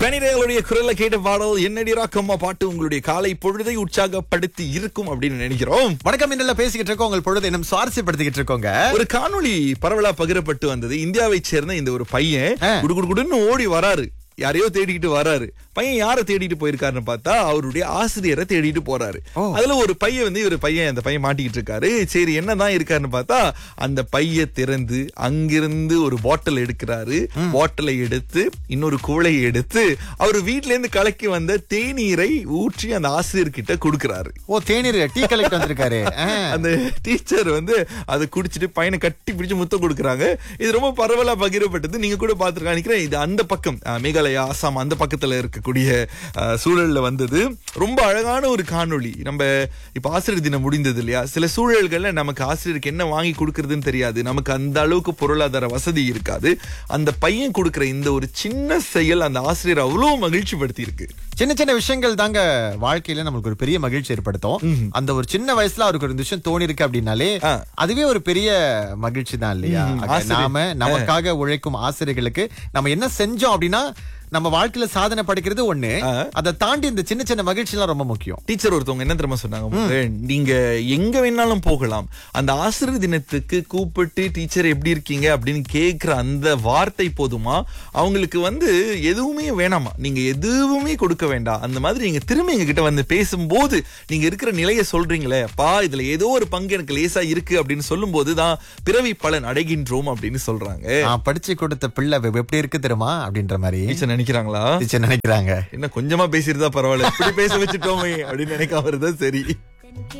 கணிதங்களுடைய குரல்ல கேட்ட பாடல் என்னடி ராக்கம்மா பாட்டு உங்களுடைய காலை பொழுதை உற்சாகப்படுத்தி இருக்கும் அப்படின்னு நினைக்கிறோம் வணக்கம் இன்னல பேசிக்கிட்டு இருக்கோம் உங்கள் பொழுது இன்னும் சுவாரஸ்யப்படுத்திக்கிட்டு இருக்கோங்க ஒரு காணொளி பரவலா பகிரப்பட்டு வந்தது இந்தியாவை சேர்ந்த இந்த ஒரு பையன் ஆ. குடு குடு குடுன்னு ஓடி வராரு யாரையோ தேடிக்கிட்டு வராரு பையன் யாரை தேடிட்டு போயிருக்காருன்னு பார்த்தா அவருடைய ஆசிரியரை தேடிட்டு போறாரு ஓ. அதுல ஒரு பையன் வந்து இவர் பையன் அந்த பையன் மாட்டிக்கிட்டு இருக்காரு சரி என்னதான் இருக்காருன்னு பார்த்தா அந்த பைய திறந்து அங்கிருந்து ஒரு பாட்டில் எடுக்கிறாரு பாட்டிலை எடுத்து இன்னொரு குவளையை எடுத்து அவர் வீட்ல இருந்து கலக்கி வந்த தேநீரை ஊற்றி அந்த ஆசிரியர் கிட்ட கொடுக்கறாரு ஓ தேநீர் டீ கலெக்ட் வந்திருக்காரு ஆ. அந்த டீச்சர் வந்து அதை குடிச்சிட்டு பையனை கட்டி பிடிச்சு முத்தம் கொடுக்குறாங்க இது ரொம்ப பரவலா பகிரப்பட்டது நீங்க கூட பாத்துருக்கா நினைக்கிறேன் இது அந்த பக்கம் அஹ், மேகாலயா ஆசாம் அந்த பக்கத்துல இருக்கக்கூடிய அஹ், சூழல்ல வந்தது ரொம்ப அழகான ஒரு காணொளி நம்ம இப்ப ஆசிரியர் தினம் முடிந்தது இல்லையா சில சூழல்கள்ல நமக்கு ஆசிரியருக்கு என்ன வாங்கி கொடுக்கறதுன்னு தெரியாது நமக்கு அந்த அளவுக்கு பொருளாதார வசதி இருக்காது அந்த பையன் கொடுக்கிற இந்த ஒரு சின்ன செயல் அந்த ஆசிரியர் அவ்வளவு மகிழ்ச்சி படுத்தி இருக்கு சின்ன சின்ன விஷயங்கள் தாங்க வாழ்க்கையில நம்மளுக்கு ஒரு பெரிய மகிழ்ச்சி ஏற்படுத்தும் அந்த ஒரு சின்ன வயசுல அவருக்கு ஒரு விஷயம் தோணி இருக்கு அப்படின்னாலே ஆ. அதுவே ஒரு பெரிய மகிழ்ச்சி தான் இல்லையா ம், ஆக ஆசிரியர். நாம நமக்காக உழைக்கும் ஆசிரியர்களுக்கு நம்ம என்ன செஞ்சோம் அப்படின்னா நம்ம வாழ்க்கையில சாதனை படைக்கிறது ஒண்ணு ஆ. அதை தாண்டி இந்த சின்ன சின்ன மகிழ்ச்சி எல்லாம் ரொம்ப முக்கியம் டீச்சர் ஒருத்தவங்க என்ன தெரியுமா சொன்னாங்க உங்களுக்கு? நீங்க எங்க வேணாலும் போகலாம் அந்த ஆசிரியர் தினத்துக்கு கூப்பிட்டு டீச்சர் எப்படி இருக்கீங்க அப்படின்னு கேக்குற அந்த வார்த்தை போதுமா அவங்களுக்கு வந்து எதுவுமே வேணாமா நீங்க எதுவுமே கொடுக்க வேண்டாம் அந்த மாதிரி நீங்க திரும்ப எங்க கிட்ட வந்து பேசும்போது நீங்க இருக்கிற நிலையை சொல்றீங்களே அப்பா இதுல ஏதோ ஒரு பங்கு எனக்கு லேசா இருக்கு அப்படின்னு சொல்லும் போதுதான் பிறவி பலன் அடைகின்றோம் அப்படின்னு சொல்றாங்க நான் படிச்சு கொடுத்த பிள்ளை வெ- எப்படி இருக்கு தெரியுமா அப்படின்ற மாதிரி டீச்சர் நினைக்கிறாங்களா டீச்சர் நினைக்கிறாங்க என்ன கொஞ்சமா பேசியிருந்தா பரவாயில்ல இப்படி பேச வச்சுட்டோமே அப்படின்னு நினைக்காம இருந்தா சரி